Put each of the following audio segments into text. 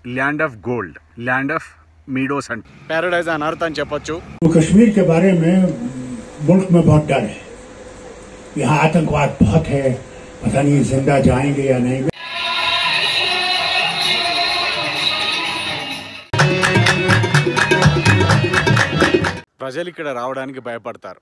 Land of gold land of meadows and paradise అని అర్థం అని చెప్పొచ్చు तो कश्मीर के बारे में मुल्क में बहुत डर है यहाँ आतंकवाद बहुत है पता नहीं जिंदा जाएंगे या नहीं ప్రజలు ఇక్కడ రావడానికి భయపడతారు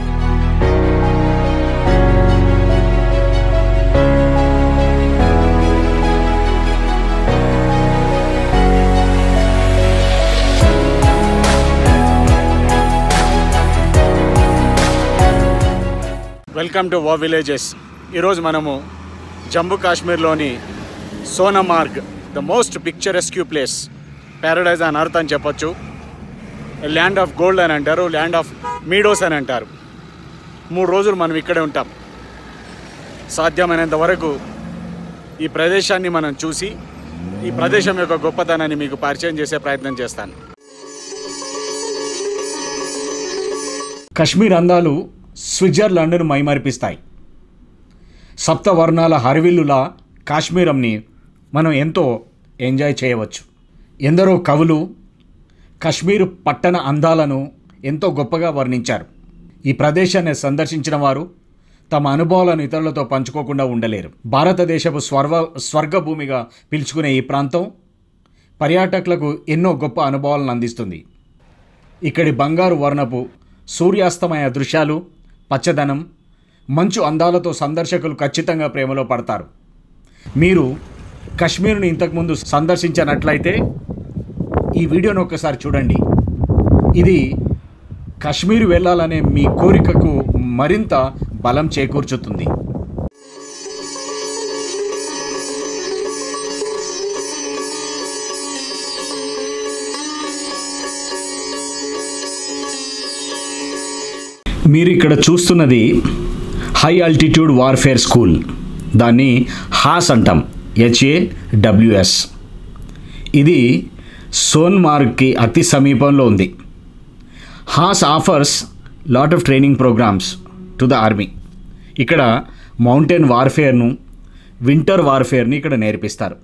వెల్కమ్ టు వా విలేజెస్ ఈరోజు మనము జమ్మూ కాశ్మీర్లోని Sonamarg the most picturesque place paradise అని అర్థం అని చెప్పొచ్చు ల్యాండ్ ఆఫ్ గోల్డ్ అని అంటారు ల్యాండ్ ఆఫ్ మీడోస్ అని అంటారు మూడు రోజులు మనం ఇక్కడే ఉంటాం సాధ్యమైనంత వరకు ఈ ప్రదేశాన్ని మనం చూసి ఈ ప్రదేశం యొక్క గొప్పతనాన్ని మీకు పరిచయం చేసే ప్రయత్నం చేస్తాను కశ్మీర్ అందాలు స్విట్జర్లాండ్ను మైమరిపిస్తాయి సప్తవర్ణాల హరివిల్లులా కాశ్మీరంని మనం ఎంతో ఎంజాయ్ చేయవచ్చు ఎందరో కవులు కశ్మీర్ పట్టణ అందాలను ఎంతో గొప్పగా వర్ణించారు ఈ ప్రదేశాన్ని సందర్శించిన వారు తమ అనుభవాలను ఇతరులతో పంచుకోకుండా ఉండలేరు భారతదేశపు స్వర్వ స్వర్గభూమిగా పిలుచుకునే ఈ ప్రాంతం పర్యాటకులకు ఎన్నో గొప్ప అనుభవాలను అందిస్తుంది ఇక్కడి బంగారు వర్ణపు సూర్యాస్తమయ దృశ్యాలు పచ్చదనం మంచు అందాలతో సందర్శకులు ఖచ్చితంగా ప్రేమలో పడతారు మీరు కశ్మీర్ను ఇంతకుముందు సందర్శించినట్లయితే ఈ వీడియోను ఒక్కసారి చూడండి ఇది కశ్మీర్ వెళ్ళాలనే మీ కోరికకు మరింత బలం చేకూర్చుతుంది మీరు ఇక్కడ చూస్తున్నది హై ఆల్టిట్యూడ్ వార్ఫేర్ స్కూల్ దాన్ని హాస్ అంటాం హెచ్ఏ డబ్ల్యూఎస్ ఇది సోన్మార్గ్కి అతి సమీపంలో ఉంది హాస్ offers lot of training programmes to the army ఇక్కడ మౌంటైన్ వార్ఫేర్ను వింటర్ వార్ఫేర్ని ఇక్కడ నేర్పిస్తారు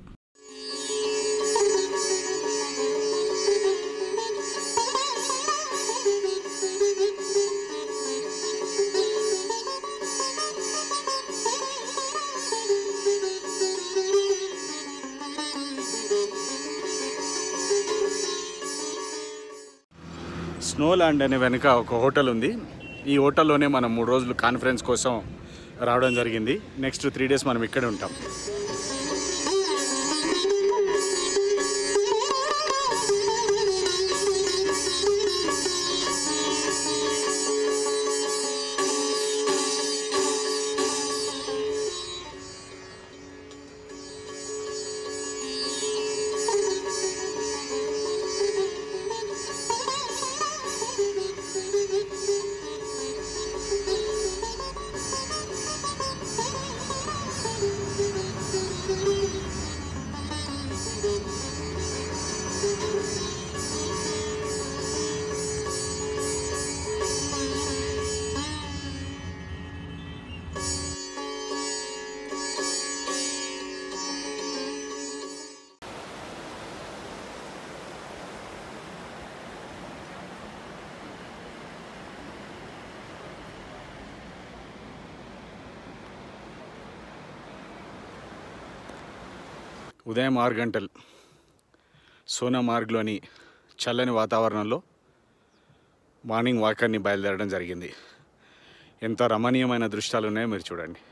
స్నో ల్యాండ్ అనే వెనుక ఒక హోటల్ ఉంది ఈ హోటల్లోనే మనం మూడు రోజులు కాన్ఫరెన్స్ కోసం రావడం జరిగింది నెక్స్ట్ త్రీ డేస్ మనం ఇక్కడే ఉంటాం ఉదయం ఆరు గంటలు సోనామార్గ్లోని చల్లని వాతావరణంలో మార్నింగ్ వాకర్ని బయలుదేరడం జరిగింది ఎంత రమణీయమైన దృశ్యాలు ఉన్నాయో మీరు చూడండి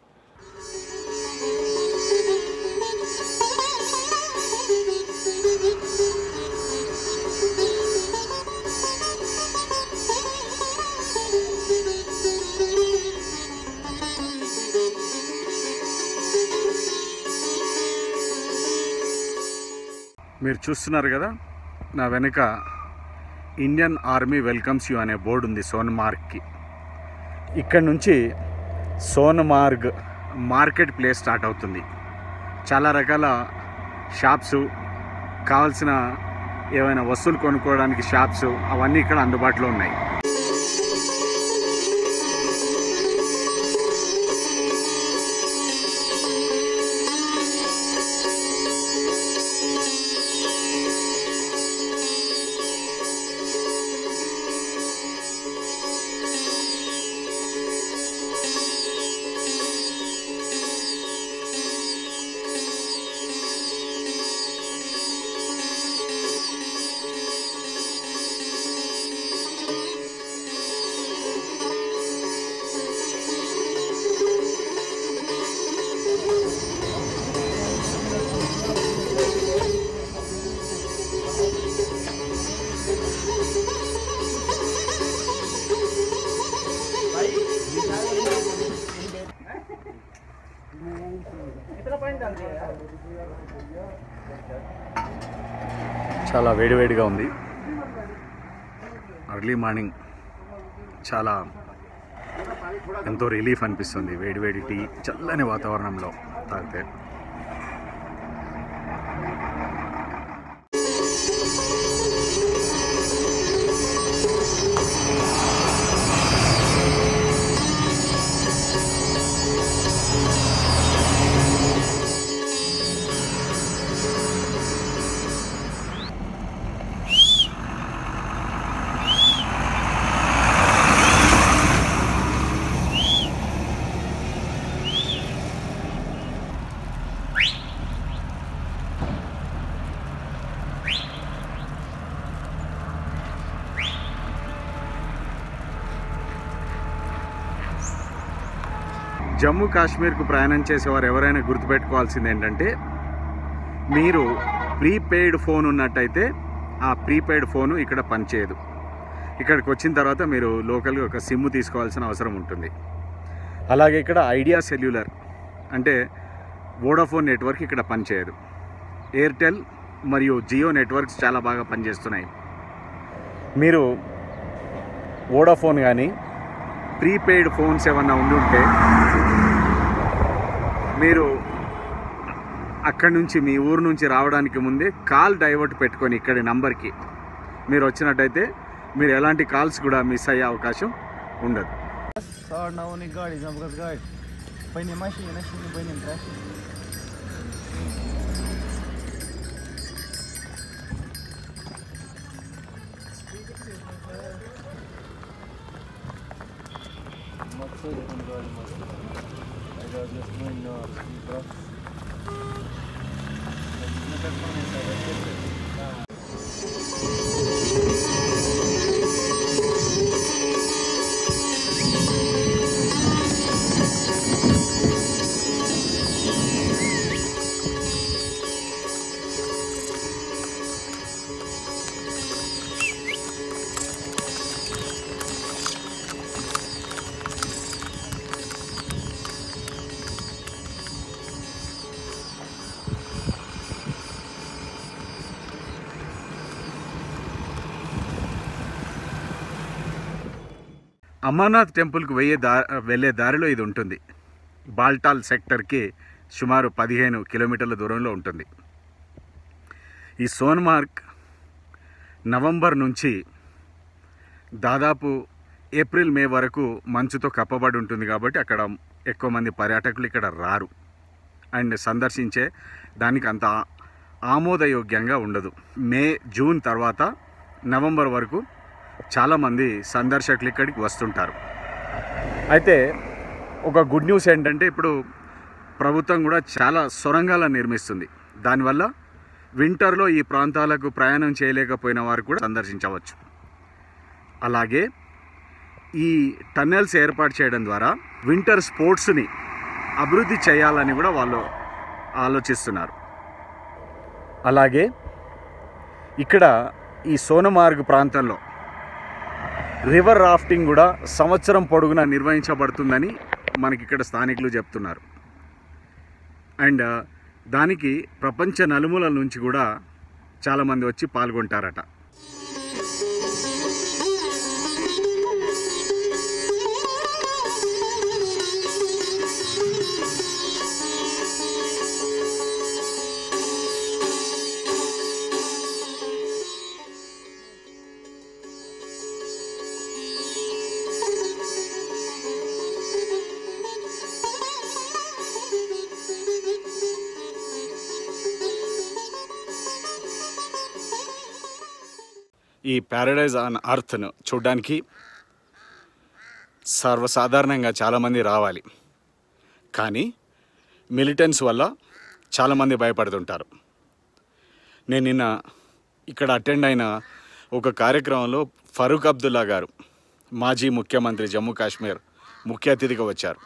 మీరు చూస్తున్నారు కదా నా వెనుక ఇండియన్ ఆర్మీ వెల్కమ్స్ యూ అనే బోర్డు ఉంది సోన్మార్గ్కి ఇక్కడ నుంచి సోన్మార్గ్ మార్కెట్ ప్లేస్ స్టార్ట్ అవుతుంది చాలా రకాల షాప్స్ కావాల్సిన ఏవైనా వస్తువులు కొనుక్కోవడానికి షాప్స్ అవన్నీ ఇక్కడ అందుబాటులో ఉన్నాయి చాలా వేడివేడిగా ఉంది అర్లీ మార్నింగ్ చాలా ఎంతో రిలీఫ్ అనిపిస్తుంది వేడివేడి టీ చల్లని వాతావరణంలో తాగితే జమ్మూ కాశ్మీర్కు ప్రయాణం చేసేవారు ఎవరైనా గుర్తుపెట్టుకోవాల్సింది ఏంటంటే మీరు ప్రీపెయిడ్ ఫోన్ ఉన్నట్టయితే ఆ ప్రీపెయిడ్ ఫోను ఇక్కడ పనిచేయదు ఇక్కడికి వచ్చిన తర్వాత మీరు లోకల్గా ఒక సిమ్ తీసుకోవాల్సిన అవసరం ఉంటుంది అలాగే ఇక్కడ ఐడియా సెల్యులర్ అంటే వోడాఫోన్ నెట్వర్క్ ఇక్కడ పనిచేయదు ఎయిర్టెల్ మరియు జియో నెట్వర్క్స్ చాలా బాగా పనిచేస్తున్నాయి మీరు వోడాఫోన్ కానీ ప్రీపెయిడ్ ఫోన్స్ ఏమన్నా ఉండి ఉంటే మీరు అక్కడి నుంచి మీ ఊరు నుంచి రావడానికి ముందే కాల్ డైవర్ట్ పెట్టుకొని ఇక్కడి నంబర్కి మీరు వచ్చినట్టయితే మీరు ఎలాంటి కాల్స్ కూడా మిస్ అయ్యే అవకాశం ఉండదు Sağır navını gari, zamgaz gari. Păi mașini, mașini, băi, intra. Mățări în gari, mățări. Aici au zis mâini, nu, bra. Nu te spune să vă Amarnath టెంపుల్కి వెయ్యే దా వెళ్ళే దారిలో ఇది ఉంటుంది బాల్టాల్ సెక్టర్కి సుమారు పదిహేను కిలోమీటర్ల దూరంలో ఉంటుంది ఈ సోన్మార్గ్ నవంబర్ నుంచి దాదాపు ఏప్రిల్ మే వరకు మంచుతో కప్పబడి ఉంటుంది కాబట్టి అక్కడ ఎక్కువ మంది పర్యాటకులు ఇక్కడ రారు అండ్ సందర్శించే దానికి అంత ఆమోదయోగ్యంగా ఉండదు మే జూన్ తర్వాత నవంబర్ వరకు చాలామంది సందర్శకులు ఇక్కడికి వస్తుంటారు అయితే ఒక గుడ్ న్యూస్ ఏంటంటే ఇప్పుడు ప్రభుత్వం కూడా చాలా సొరంగాలను నిర్మిస్తుంది దానివల్ల వింటర్లో ఈ ప్రాంతాలకు ప్రయాణం చేయలేకపోయిన వారు కూడా సందర్శించవచ్చు అలాగే ఈ టన్నెల్స్ ఏర్పాటు చేయడం ద్వారా వింటర్ స్పోర్ట్స్ని అభివృద్ధి చేయాలని కూడా వాళ్ళు ఆలోచిస్తున్నారు అలాగే ఇక్కడ ఈ సోనమార్గ్ ప్రాంతంలో రివర్ రాఫ్టింగ్ కూడా సంవత్సరం పొడుగునా నిర్వహించబడుతుందని మనకి ఇక్కడ స్థానికులు చెప్తున్నారు అండ్ దానికి ప్రపంచ నలుమూలల నుంచి కూడా చాలామంది వచ్చి పాల్గొంటారట ఈ ప్యారడైజ్ ఆన్ అర్త్ను చూడడానికి సర్వసాధారణంగా చాలామంది రావాలి కానీ మిలిటెన్స్ వల్ల చాలామంది భయపడుతుంటారు నేను నిన్న ఇక్కడ అటెండ్ అయిన ఒక కార్యక్రమంలో ఫరూక్ అబ్దుల్లా గారు మాజీ ముఖ్యమంత్రి జమ్మూ కాశ్మీర్ ముఖ్య అతిథిగా వచ్చారు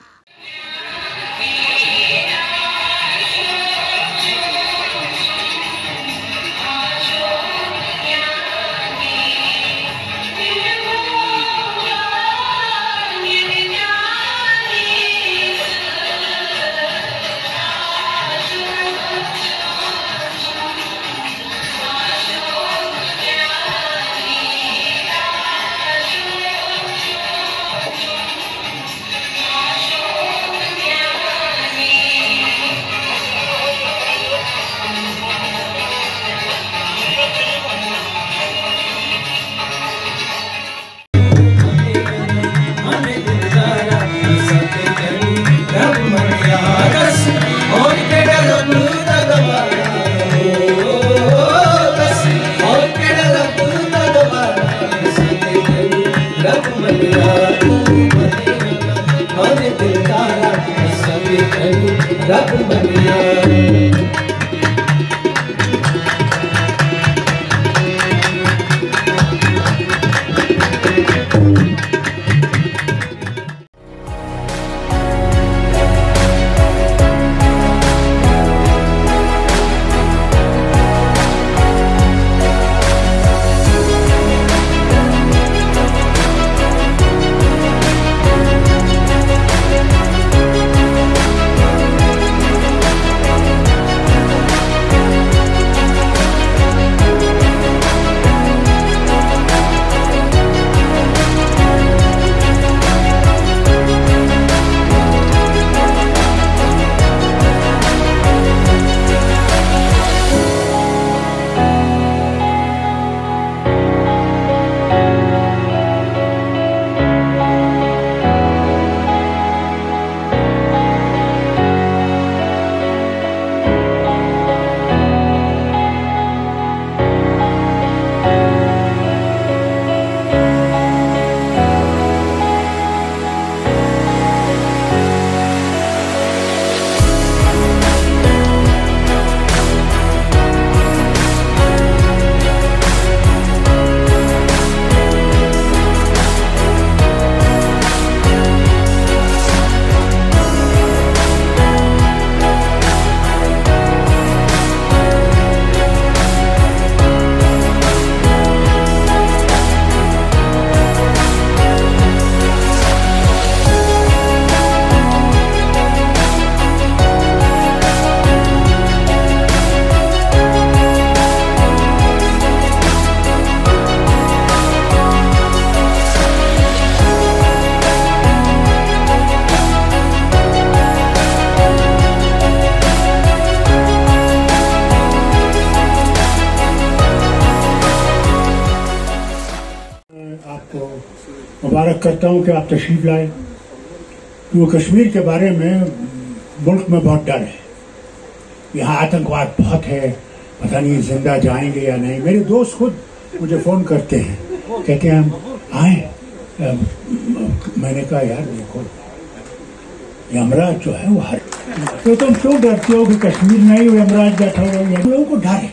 मुबारक करता हूं कि आप तशरीफ लाए वो कश्मीर के बारे में मुल्क में बहुत डर है यहाँ आतंकवाद बहुत है पता नहीं जिंदा जाएंगे या नहीं मेरे दोस्त खुद मुझे फोन करते हैं कहते हैं हम आए अ, मैंने कहा यार देखो यमराज जो है वो हर तो तुम क्यों डरते हो कि कश्मीर में ही यमराज बैठा हुआ है लोगों को डर है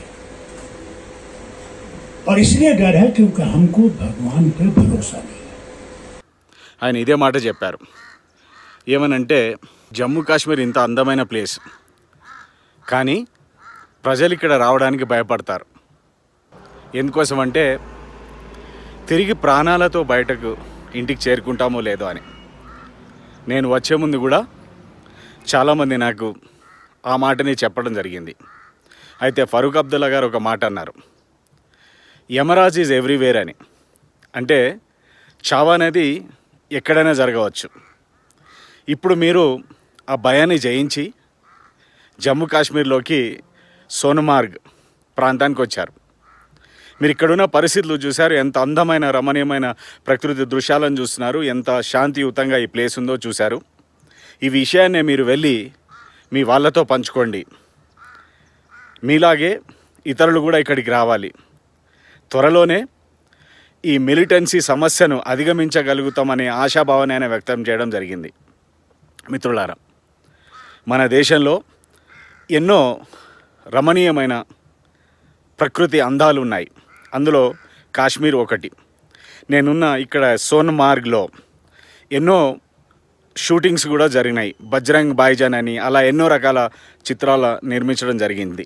और इसलिए डर है क्योंकि हमको भगवान पे भरोसा नहीं है ఆయన ఇదే మాట చెప్పారు ఏమనంటే జమ్మూ కాశ్మీర్ ఇంత అందమైన ప్లేస్ కానీ ప్రజలు ఇక్కడ రావడానికి భయపడతారు ఎందుకోసం అంటే తిరిగి ప్రాణాలతో బయటకు ఇంటికి చేరుకుంటామో లేదో అని నేను వచ్చే ముందు కూడా చాలామంది నాకు ఆ మాటని చెప్పడం జరిగింది అయితే ఫరూక్ అబ్దుల్లా గారు ఒక మాట అన్నారు యమరాజ్ ఈజ్ ఎవ్రీవేర్ అని అంటే చావు అనేది ఎక్కడైనా జరగవచ్చు ఇప్పుడు మీరు ఆ భయాన్ని జయించి జమ్మూ కాశ్మీర్లోకి సోనమార్గ్ ప్రాంతానికి వచ్చారు మీరు ఇక్కడున్న పరిస్థితులు చూశారు ఎంత అందమైన రమణీయమైన ప్రకృతి దృశ్యాలను చూస్తున్నారు ఎంత శాంతియుతంగా ఈ ప్లేస్ ఉందో చూశారు ఈ విషయాన్ని మీరు వెళ్ళి మీ వాళ్ళతో పంచుకోండి మీలాగే ఇతరులు కూడా ఇక్కడికి రావాలి త్వరలోనే ఈ మిలిటెన్సీ సమస్యను అధిగమించగలుగుతామనే ఆశాభావాన్ని ఆయన వ్యక్తం చేయడం జరిగింది మిత్రులారా మన దేశంలో ఎన్నో రమణీయమైన ప్రకృతి అందాలు ఉన్నాయి అందులో కాశ్మీర్ ఒకటి నేనున్న ఇక్కడ సోన్మార్గ్లో ఎన్నో షూటింగ్స్ కూడా జరిగినాయి బజ్రంగ్ బాయ్జాన్ అని అలా ఎన్నో రకాల చిత్రాల నిర్మించడం జరిగింది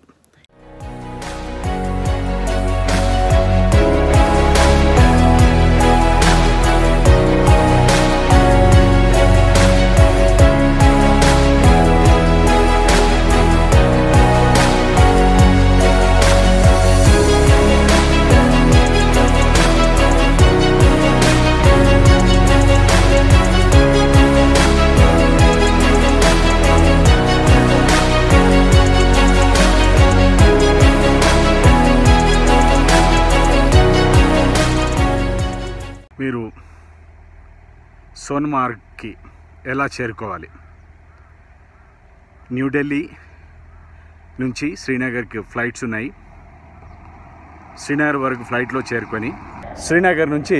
మీరు సోన్మార్గ్కి ఎలా చేరుకోవాలి న్యూఢిల్లీ నుంచి శ్రీనగర్కి ఫ్లైట్స్ ఉన్నాయి శ్రీనగర్ వరకు ఫ్లైట్లో చేరుకొని శ్రీనగర్ నుంచి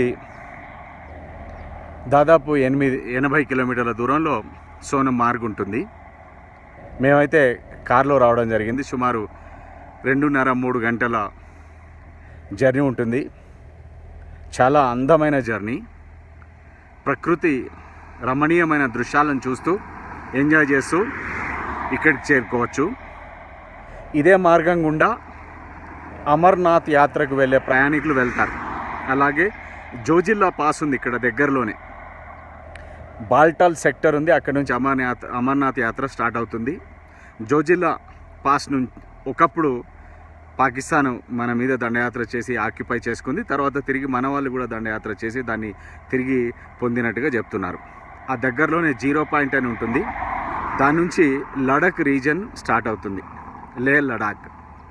దాదాపు ఎనిమిది ఎనభై కిలోమీటర్ల దూరంలో సోనం మార్గ్ ఉంటుంది మేమైతే కార్లో రావడం జరిగింది సుమారు రెండున్నర మూడు గంటల జర్నీ ఉంటుంది చాలా అందమైన జర్నీ ప్రకృతి రమణీయమైన దృశ్యాలను చూస్తూ ఎంజాయ్ చేస్తూ ఇక్కడికి చేరుకోవచ్చు ఇదే మార్గం గుండా అమర్నాథ్ యాత్రకు వెళ్ళే ప్రయాణికులు వెళ్తారు అలాగే జోజిల్లా పాస్ ఉంది ఇక్కడ దగ్గరలోనే బాల్టాల్ సెక్టర్ ఉంది అక్కడ నుంచి అమర్నాథ్ అమర్నాథ్ యాత్ర స్టార్ట్ అవుతుంది జోజిల్లా పాస్ నుంచి ఒకప్పుడు పాకిస్తాన్ మన మీద దండయాత్ర చేసి ఆక్యుపై చేసుకుంది తర్వాత తిరిగి మన వాళ్ళు కూడా దండయాత్ర చేసి దాన్ని తిరిగి పొందినట్టుగా చెప్తున్నారు ఆ దగ్గరలోనే జీరో పాయింట్ అని ఉంటుంది దాని నుంచి లడక్ రీజన్ స్టార్ట్ అవుతుంది లే లడాక్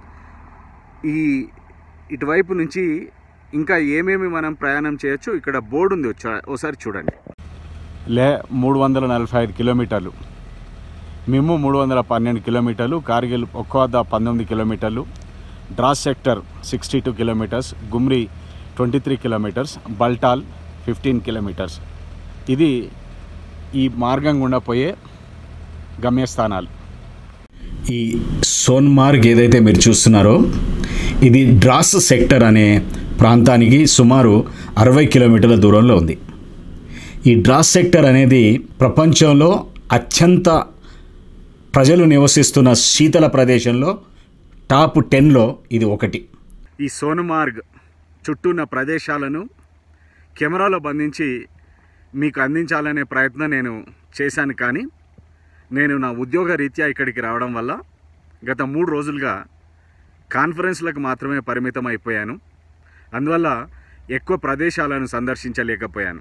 ఈ ఇటువైపు నుంచి ఇంకా ఏమేమి మనం ప్రయాణం చేయొచ్చు ఇక్కడ బోర్డు ఉంది వచ్చా- ఒకసారి చూడండి లే మూడు వందల నలభై ఐదు కిలోమీటర్లు మేము మూడు వందల పన్నెండు కిలోమీటర్లు కార్గిల్ ఒక్క వద్ద పంతొమ్మిది కిలోమీటర్లు Dras sector sixty two kilometres Gumri twenty three kilometres Baltal fifteen kilometres ఇది ఈ మార్గం గుండా పోయే గమ్యస్థానాలు ఈ సోన్మార్గ్ ఏదైతే మీరు చూస్తున్నారో ఇది డ్రాస్ సెక్టర్ అనే ప్రాంతానికి సుమారు అరవై కిలోమీటర్ల దూరంలో ఉంది ఈ డ్రాస్ సెక్టర్ అనేది ప్రపంచంలో అత్యంత ప్రజలు నివసిస్తున్న శీతల ప్రదేశంలో టాప్ టెన్లో ఇది ఒకటి ఈ సోనమార్గ్ చుట్టూ ఉన్న ప్రదేశాలను కెమెరాలో బంధించి మీకు అందించాలనే ప్రయత్నం నేను చేశాను కానీ నేను నా ఉద్యోగ రీత్యా ఇక్కడికి రావడం వల్ల గత మూడు రోజులుగా కాన్ఫరెన్స్లకు మాత్రమే పరిమితం అయిపోయాను అందువల్ల ఎక్కువ ప్రదేశాలను సందర్శించలేకపోయాను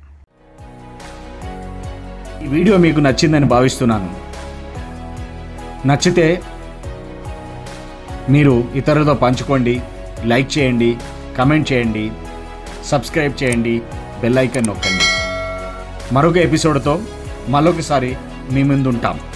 ఈ వీడియో మీకు నచ్చిందని భావిస్తున్నాను నచ్చితే మీరు ఇతరులతో పంచుకోండి లైక్ చేయండి కమెంట్ చేయండి సబ్స్క్రైబ్ చేయండి బెల్ ఐకాన్ నొక్కండి మరొక ఎపిసోడ్తో మరొకసారి మీ ముందుంటాం